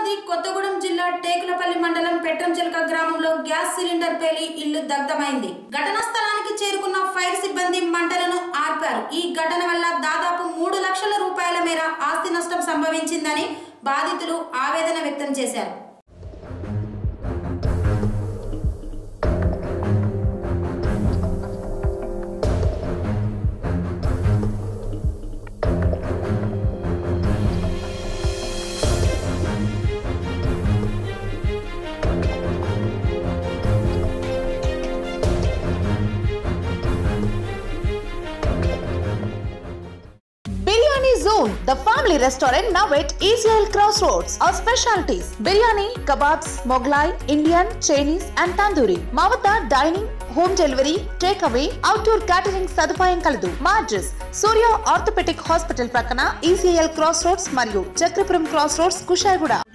భద్రాద్రి కొత్తగూడెం జిల్లా టేకులపల్లి మండలం పెట్రంచెలక గ్రామంలో గ్యాస్ సిలిండర్ పేలి ఇల్లు దగ్ధమైంది ఘటనా స్థలానికి చేరుకున్న ఫైర్ సిబ్బంది మంటలను ఆర్పారు ఈ ఘటన వల్ల దాదాపు మూడు లక్షల రూపాయల మేర ఆస్తి నష్టం సంభవించిందని బాధితులు ఆవేదన వ్యక్తం చేశారు Biryani Zone, the family restaurant now at ECL Crossroads. Our specialties biryani, kebabs, Moglai, Indian, Chinese, and tandoori. మా వద్ద dining home delivery take away outdoor catering సదుపాయం కలదు మా అడ్రస్ సూర్య ఆర్థోపెటిక్ హాస్పిటల్ ప్రక్కన ఈసీఎల్ క్రాస్ రోడ్స్ మరియు Chakrapuram cross roads Kushaiguda